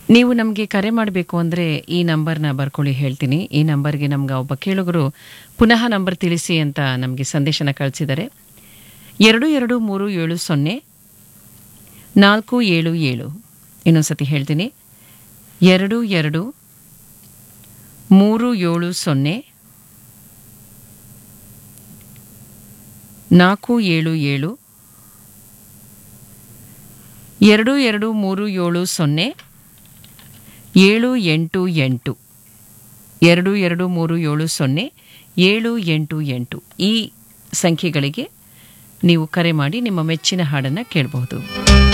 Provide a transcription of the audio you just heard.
ನೀವು ನಮಗೆ ಕರೆ ಮಾಡಬೇಕು ಅಂದರೆ ಈ ನಂಬರ್ನ ಬರ್ಕೊಳ್ಳಿ ಹೇಳ್ತೀನಿ ಈ ನಂಬರ್ಗೆ ನಮ್ಗೆ ಒಬ್ಬ ಕೇಳುಗರು ಪುನಃ ನಂಬರ್ ತಿಳಿಸಿ ಅಂತ ನಮಗೆ ಸಂದೇಶನ ಕಳಿಸಿದ್ದಾರೆ ಎರಡು ಎರಡು ಮೂರು ಏಳು ಸೊನ್ನೆ ನಾಲ್ಕು ಏಳು ಏಳು ಇನ್ನೊಂದ್ಸತಿ ಹೇಳ್ತೀನಿ ಎರಡು ಎರಡು ಮೂರು ಏಳು ಸೊನ್ನೆ ನಾಲ್ಕು ಏಳು ಏಳು ಎರಡು ಎರಡು ಮೂರು ಏಳು ಸೊನ್ನೆ ಏಳು ಎಂಟು ಎಂಟು ಎರಡು ಎರಡು ಮೂರು ಏಳು ಸೊನ್ನೆ ಏಳು ಎಂಟು ಎಂಟು ಈ ಸಂಖ್ಯೆಗಳಿಗೆ ನೀವು ಕರೆ ಮಾಡಿ ನಿಮ್ಮ ಮೆಚ್ಚಿನ ಹಾಡನ್ನು ಕೇಳಬಹುದು